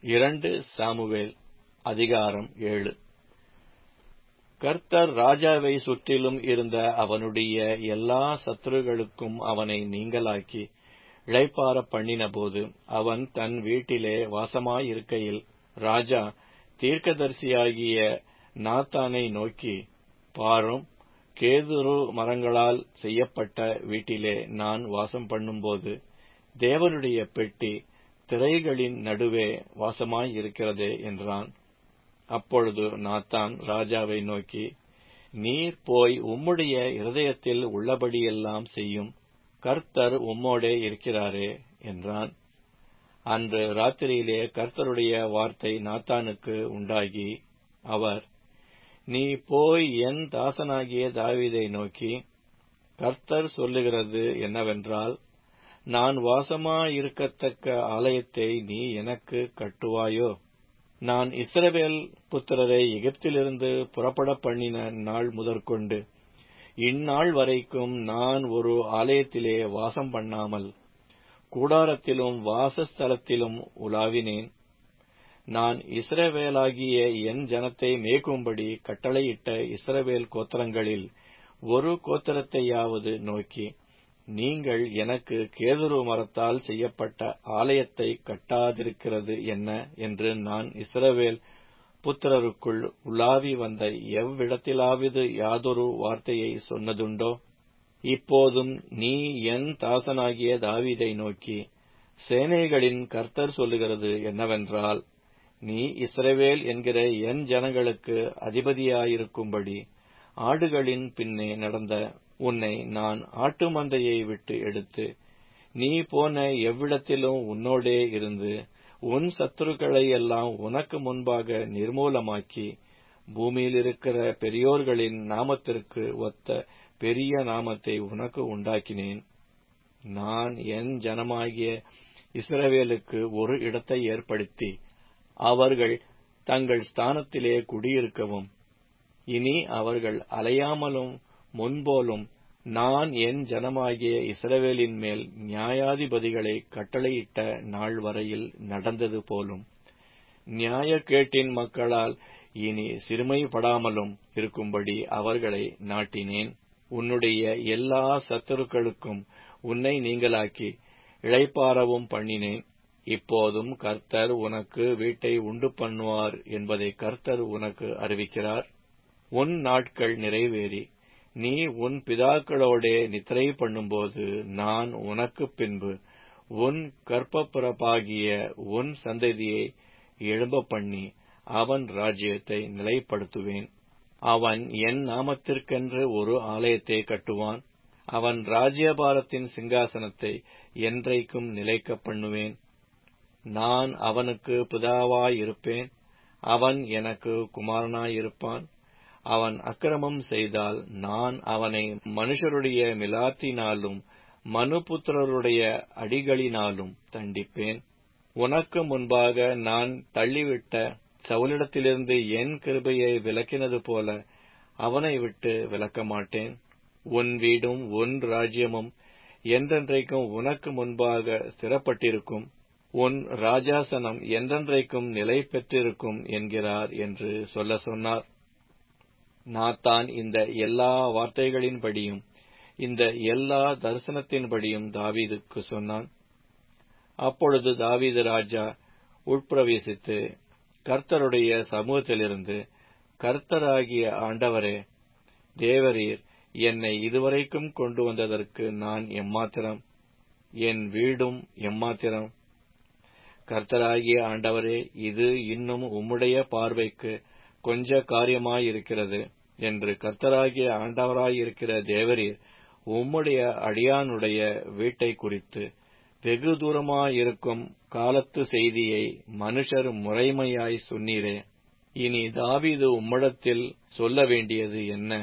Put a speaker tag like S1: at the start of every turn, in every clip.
S1: இரண்டு சாமுவேல் அதிகாரம் ஏழு கர்த்தர் ராஜாவை சுற்றிலும் இருந்த அவனுடைய எல்லா சத்துருக்களுக்கும் அவனை நீங்கலாக்கி இளைப்பாற பண்ணினபோது அவன் தன் வீட்டிலே வாசமாயிருக்கையில் ராஜா தீர்க்கதரிசியாகிய நாத்தானை நோக்கி பாரும் கேதுரு மரங்களால் செய்யப்பட்ட வீட்டிலே நான் வாசம் பண்ணும்போது தேவனுடைய பெட்டி திரைகளின் நடுவே வாசமாயிருக்கிறதே என்றான் அப்பொழுது நாத்தான் ராஜாவை நோக்கி நீர் போய் உம்முடைய இருதயத்தில் உள்ளபடியெல்லாம் செய்யும் கர்த்தர் உம்மோடே இருக்கிறாரே என்றான் அன்று ராத்திரியிலே கர்த்தருடைய வார்த்தை நாத்தானுக்கு உண்டாகி அவர் நீ போய் என் தாசனாகிய தாவீதை நோக்கி கர்த்தர் சொல்லுகிறது என்னவென்றால் நான் வாசமாயிருக்கத்தக்க ஆலயத்தை நீ எனக்கு கட்டுவாயோ நான் இஸ்ரவேல் புத்திரரை எகிப்திலிருந்து புறப்பட பண்ணின நாள் முதற்கொண்டு இந்நாள் வரைக்கும் நான் ஒரு ஆலயத்திலே வாசம் பண்ணாமல் கூடாரத்திலும் வாசஸ்தலத்திலும் உலாவினேன் நான் இஸ்ரவேலாகிய என் ஜனத்தை மேய்க்கும்படி கட்டளையிட்ட இஸ்ரவேல் கோத்திரங்களில் ஒரு கோத்திரத்தையாவது நோக்கி நீங்கள் எனக்கு கேதுரு மரத்தால் செய்யப்பட்ட ஆலயத்தை கட்டாதிருக்கிறது என்ன என்று நான் இஸ்ரவேல் புத்திரருக்குள் உலாவி வந்த எவ்விடத்திலாவது யாதொரு வார்த்தையை சொன்னதுண்டோ இப்போதும் நீ என் தாசனாகிய தாவீதை நோக்கி சேனைகளின் கர்த்தர் சொல்லுகிறது என்னவென்றால் நீ இஸ்ரவேல் என்கிற என் ஜனங்களுக்கு அதிபதியாயிருக்கும்படி ஆடுகளின் பின்னே நடந்த உன்னை நான் ஆட்டு மந்தையை விட்டு எடுத்து நீ போன எவ்விடத்திலும் உன்னோடே இருந்து உன் சத்துருக்களை எல்லாம் உனக்கு முன்பாக நிர்மூலமாக்கி பூமியில் இருக்கிற பெரியோர்களின் நாமத்திற்கு ஒத்த பெரிய நாமத்தை உனக்கு உண்டாக்கினேன் நான் என் ஜனமாகிய இஸ்ரவேலுக்கு ஒரு இடத்தை ஏற்படுத்தி அவர்கள் தங்கள் ஸ்தானத்திலே குடியிருக்கவும் இனி அவர்கள் அலையாமலும் முன்போலும் நான் என் ஜனமாகிய இஸ்ரவேலின் மேல் நியாயாதிபதிகளை கட்டளையிட்ட நாள் வரையில் நடந்தது போலும் நியாயக்கேட்டின் மக்களால் இனி சிறுமைப்படாமலும் இருக்கும்படி அவர்களை நாட்டினேன் உன்னுடைய எல்லா சத்துருக்களுக்கும் உன்னை நீங்களாக்கி இளைப்பாறவும் பண்ணினேன் இப்போதும் கர்த்தர் உனக்கு வீட்டை உண்டு பண்ணுவார் என்பதை கர்த்தர் உனக்கு அறிவிக்கிறார் உன் நாட்கள் நிறைவேறி நீ உன் பிதாக்களோடே நித்திரை பண்ணும்போது நான் உனக்கு பின்பு உன் கற்பப்பிறப்பாகிய உன் சந்ததியை எழும்ப பண்ணி அவன் ராஜ்யத்தை நிலைப்படுத்துவேன் அவன் என் நாமத்திற்கென்று ஒரு ஆலயத்தை கட்டுவான் அவன் ராஜ்யபாரத்தின் சிங்காசனத்தை என்றைக்கும் நிலைக்க பண்ணுவேன் நான் அவனுக்கு பிதாவாயிருப்பேன் அவன் எனக்கு குமாரனாயிருப்பான் அவன் அக்கிரமம் செய்தால் நான் அவனை மனுஷருடைய மிலாத்தினாலும் மனுபுத்திரருடைய அடிகளினாலும் தண்டிப்பேன் உனக்கு முன்பாக நான் தள்ளிவிட்ட சவுலிடத்திலிருந்து என் கிருபையை விலக்கினது போல அவனை விட்டு விலக்க மாட்டேன் உன் வீடும் உன் ராஜ்யமும் என்றென்றைக்கும் உனக்கு முன்பாக ஸ்திரப்பட்டிருக்கும் உன் ராஜாசனம் என்றென்றைக்கும் நிலை பெற்றிருக்கும் என்கிறார் என்று சொல்ல சொன்னார் நாத்தான் இந்த எல்லா வார்த்தைகளின்படியும் இந்த எல்லா தரிசனத்தின்படியும் தாவீதுக்கு சொன்னான் அப்பொழுது தாவீது ராஜா உட்பிரவேசித்து கர்த்தருடைய சமூகத்திலிருந்து கர்த்தராகிய ஆண்டவரே தேவரீர் என்னை இதுவரைக்கும் கொண்டு வந்ததற்கு நான் எம்மாத்திரம் என் வீடும் எம்மாத்திரம் கர்த்தராகிய ஆண்டவரே இது இன்னும் உம்முடைய பார்வைக்கு கொஞ்ச காரியமாயிருக்கிறது என்று கர்த்தராகிய ஆண்டவராயிருக்கிற தேவரீர் உம்முடைய அடியானுடைய வீட்டை குறித்து வெகு தூரமாயிருக்கும் காலத்து செய்தியை மனுஷர் முறைமையாய் சொன்னீரே இனி தாவீது உம்மிடத்தில் சொல்ல வேண்டியது என்ன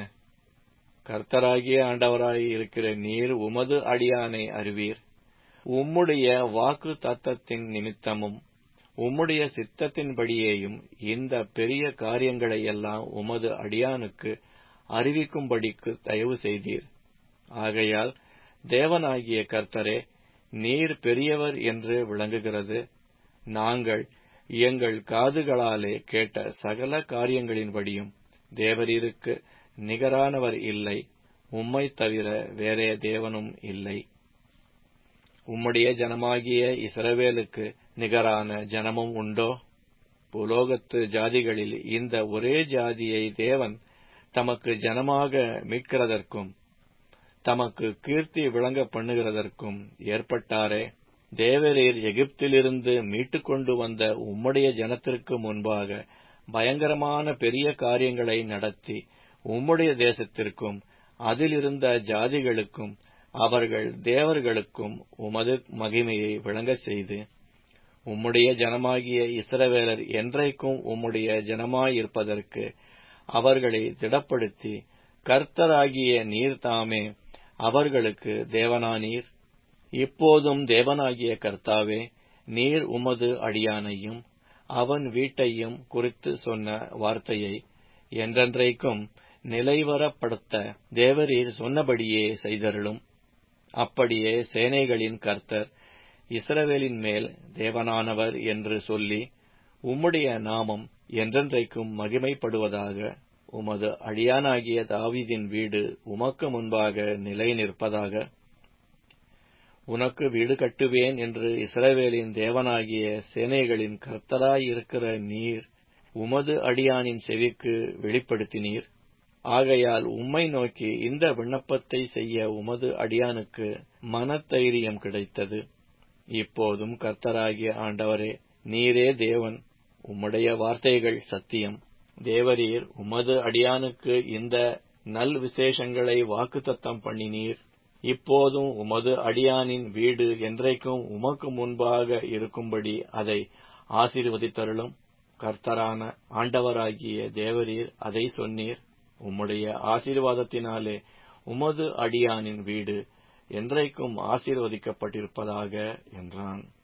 S1: கர்த்தராகிய ஆண்டவராய் இருக்கிற நீர் உமது அடியானை அறிவீர் உம்முடைய வாக்கு தத்தத்தின் நிமித்தமும் உம்முடைய சித்தத்தின்படியேயும் இந்த பெரிய காரியங்களை எல்லாம் உமது அடியானுக்கு அறிவிக்கும்படிக்கு தயவு செய்தீர் ஆகையால் தேவனாகிய கர்த்தரே நீர் பெரியவர் என்று விளங்குகிறது நாங்கள் எங்கள் காதுகளாலே கேட்ட சகல காரியங்களின்படியும் தேவரீருக்கு நிகரானவர் இல்லை உம்மை தவிர வேறே தேவனும் இல்லை உம்முடைய ஜனமாகிய இஸ்ரவேலுக்கு நிகரான ஜனமும் உண்டோ புலோகத்து ஜாதிகளில் இந்த ஒரே ஜாதியை தேவன் தமக்கு ஜனமாக மீட்கிறதற்கும் தமக்கு கீர்த்தி விளங்க பண்ணுகிறதற்கும் ஏற்பட்டாரே தேவரீர் எகிப்திலிருந்து மீட்டுக் கொண்டு வந்த உம்முடைய ஜனத்திற்கு முன்பாக பயங்கரமான பெரிய காரியங்களை நடத்தி உம்முடைய தேசத்திற்கும் அதிலிருந்த ஜாதிகளுக்கும் அவர்கள் தேவர்களுக்கும் உமது மகிமையை விளங்க செய்து உம்முடைய ஜனமாகிய இஸ்ரவேலர் என்றைக்கும் உம்முடைய ஜனமாயிருப்பதற்கு அவர்களை திடப்படுத்தி கர்த்தராகிய நீர் தாமே அவர்களுக்கு தேவனானீர் இப்போதும் தேவனாகிய கர்த்தாவே நீர் உமது அடியானையும் அவன் வீட்டையும் குறித்து சொன்ன வார்த்தையை என்றென்றைக்கும் நிலைவரப்படுத்த தேவரீர் சொன்னபடியே செய்தருளும் அப்படியே சேனைகளின் கர்த்தர் இஸ்ரவேலின் மேல் தேவனானவர் என்று சொல்லி உம்முடைய நாமம் என்றென்றைக்கும் மகிமைப்படுவதாக உமது அடியானாகிய தாவீதின் வீடு உமக்கு முன்பாக நிலை நிற்பதாக உனக்கு வீடு கட்டுவேன் என்று இஸ்ரவேலின் தேவனாகிய சேனைகளின் கர்த்தராயிருக்கிற நீர் உமது அடியானின் செவிக்கு வெளிப்படுத்தினீர் ஆகையால் உம்மை நோக்கி இந்த விண்ணப்பத்தை செய்ய உமது அடியானுக்கு மனத்தைரியம் கிடைத்தது இப்போதும் கர்த்தராகிய ஆண்டவரே நீரே தேவன் உம்முடைய வார்த்தைகள் சத்தியம் தேவரீர் உமது அடியானுக்கு இந்த நல் விசேஷங்களை வாக்குத்தத்தம் பண்ணினீர் இப்போதும் உமது அடியானின் வீடு என்றைக்கும் உமக்கு முன்பாக இருக்கும்படி அதை ஆசீர்வதித்தருளும் கர்த்தரான ஆண்டவராகிய தேவரீர் அதை சொன்னீர் உம்முடைய ஆசீர்வாதத்தினாலே உமது அடியானின் வீடு என்றைக்கும் ஆசீர்வதிக்கப்பட்டிருப்பதாக என்றான்